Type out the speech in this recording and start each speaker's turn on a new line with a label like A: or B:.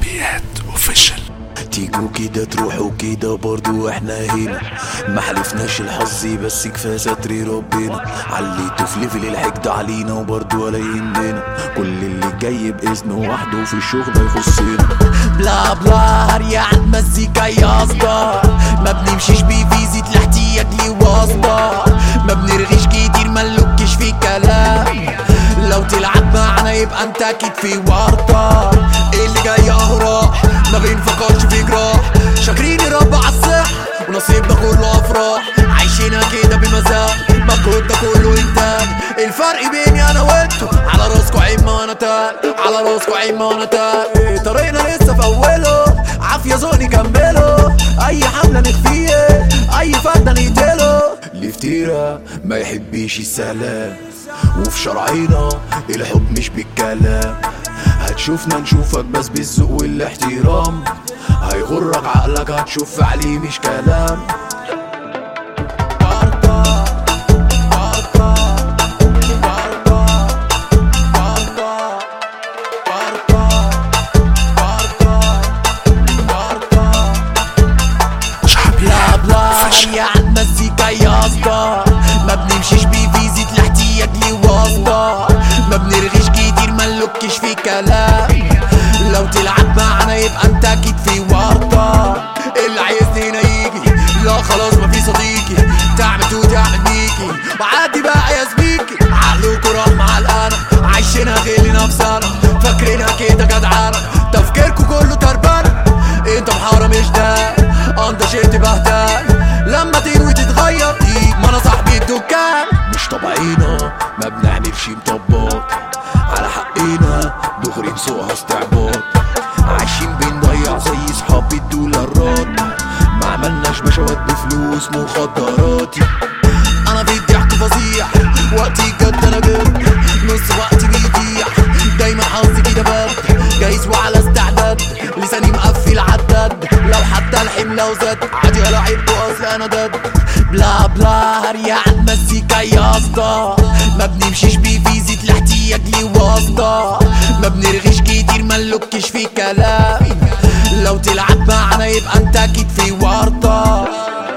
A: حلويات اوفيشال
B: تيجوا كده تروحوا كده برضو احنا هنا ما حلفناش الحظ بس كفايه ستر ربنا عليتوا في ليفل الحقد علينا وبرضو ولا يهمنا كل اللي جاي باذنه وحده في الشغل يخصنا بلا بلا هريان مزيكا يا اسطى ما بنمشيش بفيزة الاحتياج لي واسطة ما بنرغيش كتير ما نلوكش في كلام لو تلعب معانا يبقى انت اكيد في ورطة اللي جاي اهو راح ما بنفكرش في جراح شاكرين الرب عالصح ونصيبنا كله افراح عايشينها كده بمزاج مجهود ده كله انتاج الفرق بيني انا وانتو على راسكو عين ما انا تال على راسكو عين ما انا تال إيه، طريقنا لسه في اوله عافية ذوقني كمله اي حملة نخفيه اي فردة نقتله الافتراء ما يحبيش السلام وفي شرعنا الحب مش بالكلام هتشوفنا نشوفك بس بالذوق والاحترام هيغرك عقلك هتشوف عليه مش كلام بلا بلا هريا عن مزيكا يا اسطى ما بنمشيش بفيزة الاحتياج لي واسطة ما بنرغيش كتير ما نلوكش في كلام لو تلعب معانا يبقى انت اكيد في ورطة اللي عايزني هنا يجي لا خلاص ما في صديقي تعمل تو تعمل ميكي وعادي بقى يا زميكي عقلكوا راح مع القنا عايشينها غير نفسنا فاكرينها كده جدعانة تفكيركوا كله تربانة انت محارة مش ده انت شئت بهتان لما تنوي تتغير دي ما انا صاحبي الدكان مش طبعينا ما بنعملش مطبات على حقنا دغري نسوقها استعباط عايشين بنضيع زي صحاب الدولارات ما عملناش بشوات بفلوس مخدراتي انا في الضحك فظيع وقتي جد انا جد نص وقتي بيضيع دايما حظي كده بد جايز وعلى استعداد لساني مقفل عداد لو حتى الحملة وزاد عادي ولا عيبته اصل انا داد بلا بلا هريا عن مزيكا يا اسطى ما بنمشيش بفيزة الاحتياج لي واسطة ما بنرغيش كتير ما نلوكش في كلام لو تلعب معانا يبقى انت اكيد في ورطة